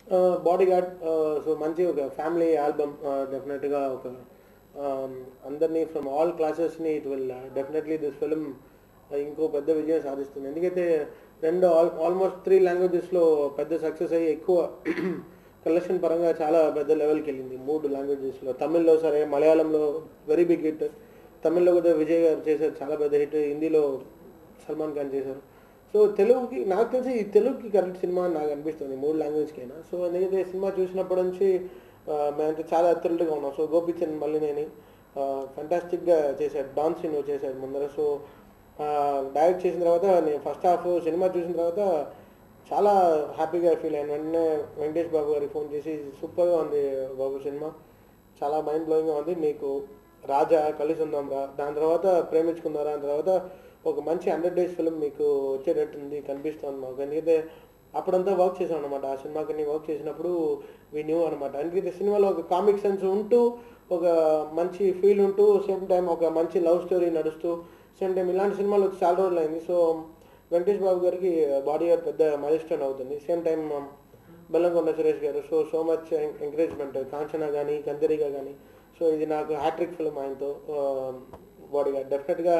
body Bodyguard so మంచి ఒక family album డెఫినెట్గా ఒక um, అందరినీ ఫ్రమ్ ఆల్ క్లాసెస్ని it will definitely this film ఇంకో పెద్ద విజయం సాధిస్తుంది ఎందుకంటే రెండు ఆల్ ఆల్మోస్ట్ త్రీ లాంగ్వేజెస్లో పెద్ద సక్సెస్ అయ్యి ఎక్కువ కలెక్షన్ పరంగా చాలా పెద్ద లెవెల్కి వెళ్ళింది మూడు లాంగ్వేజెస్లో తమిళ్లో సరే మలయాళంలో వెరీ బిగ్ హిట్ తమిళ్లో కూడా విజయ్ గారు చేశారు చాలా పెద్ద హిట్ హిందీలో సల్మాన్ ఖాన్ చేశారు సో తెలుగుకి నాకు తెలిసి ఈ తెలుగుకి కరెక్ట్ సినిమా అని నాకు అనిపిస్తుంది మూడు లాంగ్వేజ్కి అయినా సో ఎందుకంటే సినిమా చూసినప్పటి నుంచి ఆ, మేమైతే చాలా థ్రిల్డ్గా ఉన్నాం సో గోపిచంద్ మల్లినేని ఫంటాస్టిక్గా చేశాడు డాన్స్ సీన్ చేశాడు ముందర సో డైరెక్ట్ చేసిన తర్వాత నేను ఫస్ట్ హాఫ్ సినిమా చూసిన తర్వాత చాలా హ్యాపీగా ఫీల్ అయ్యాను వెంటనే వెంకటేష్ బాబు గారికి ఫోన్ చేసి సూపర్గా ఉంది బాబు సినిమా చాలా మైండ్ బ్లోయింగ్గా ఉంది మీకు రాజా కలిసి ఉందాం రా దాని తర్వాత ప్రేమించుకుందారా దాని తర్వాత ఒక మంచి హండ్రెడ్ డేస్ ఫిల్మ్ మీకు వచ్చేటట్టుంది కనిపిస్తుంది మాకు ఎందుకంటే అప్పుడంతా వర్క్ చేసాం అనమాట ఆ సినిమాకి వర్క్ చేసినప్పుడు వి న్యూ అనమాట ఎందుకంటే సినిమాలో ఒక కామిక్ సెన్స్ ఉంటూ ఒక మంచి ఫీల్ ఉంటూ సేమ్ టైం ఒక మంచి లవ్ స్టోరీ నడుస్తూ సేమ్ టైం ఇలాంటి సినిమాలు వచ్చి చాలా రోజులు అయింది సో వెంకటేష్ బాబు గారికి బాడీ గారు పెద్ద మైల్స్టోన్ అవుతుంది same time Bellamkonda Suresh garu so so much encouragement Kanchana కానీ కందరిగా కానీ సో ఇది నాకు హ్యాట్రిక్ ఫిల్మ్ ఆయనతో బాడీ గార్డ్ డెఫినెట్గా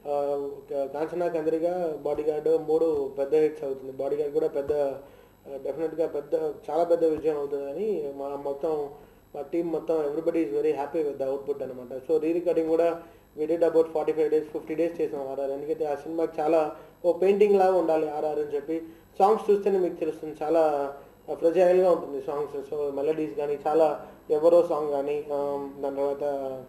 కాంచనా కందరిగా బాడీ గార్డ్ మూడు పెద్ద హిట్స్ అవుతుంది బాడీ గార్డ్ కూడా పెద్ద డెఫినెట్గా పెద్ద చాలా పెద్ద విజయం అవుతుందని మా మొత్తం మా టీం మొత్తం everybody is very happy with the output అనమాట సో రీ రికార్డింగ్ కూడా we did about forty five days fifty days చేసాం ఆర్ఆర్ ఎందుకంటే ఆ సినిమాకి చాలా ఓ పెయింటింగ్ లాగా ఉండాలి ఆర్ఆర్ అని చెప్పి సాంగ్స్ చూస్తేనే మీకు తెలుస్తుంది చాలా ఫ్రెజైల్గా ఉంటుంది సాంగ్స్ సో మెలడీస్ కానీ చాలా ఎవరో సాంగ్ కానీ దాని తర్వాత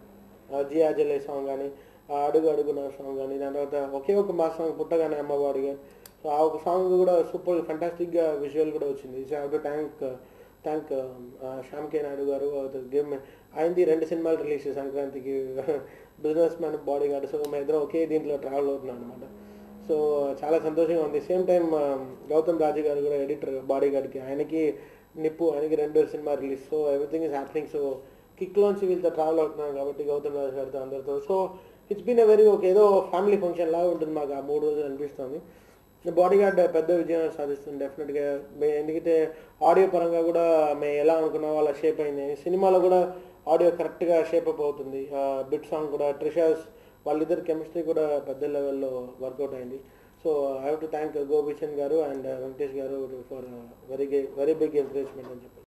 జియా జలే సాంగ్ కానీ అడుగు అడుగున సాంగ్ కానీ దాని తర్వాత ఒకే ఒక మా సాంగ్ పుట్టగానే అమ్మవాడిగా సో ఆ ఒక సాంగ్ కూడా సూపర్ ఫంటాస్టిక్గా విజువల్ కూడా వచ్చింది so to thank thank Shyam K Naidu గారు గేమ్ ఆయనది రెండు సినిమాలు రిలీజ్ చేశారు సంక్రాంతికి Businessman Bodyguard so మా ఇద్దరం ఒకే దీంట్లో ట్రావెల్ అవుతున్నాం అనమాట సో చాలా సంతోషంగా ఉంది సేమ్ టైం గౌతమ్ రాజు గారు కూడా ఎడిటర్ బాడీ గార్డ్కి ఆయనకి నిప్పు ఆయనకి రెండు సినిమా release so everything is happening so కిక్లోంచి వీళ్ళతో ట్రావెల్ అవుతున్నాం కాబట్టి గౌతమ్ రాజు గారితో అందరితో so it's been a very ఒక ఏదో ఫ్యామిలీ ఫంక్షన్ లాగా ఉంటుంది మాకు ఆ మూడు రోజులు అనిపిస్తుంది బాడీ గార్డ్ పెద్ద విజయం సాధిస్తుంది డెఫినెట్గా మే- ఎందుకంటే ఆడియో పరంగా కూడా మేము ఎలా అనుకున్నామో అలా షేప్ అయింది సినిమాలో కూడా ఆడియో కరెక్ట్గా షేప్ అప్ అవుతుంది బిట్ సాంగ్ కూడా ట్రిషాస్ వాళ్ళిద్దరు కెమిస్ట్రీ కూడా పెద్ద లెవెల్లో వర్కౌట్ అయింది so I have to thank Gopichand గారు అండ్ వెంకటేష్ గారు for very very big encouragement అని చెప్పి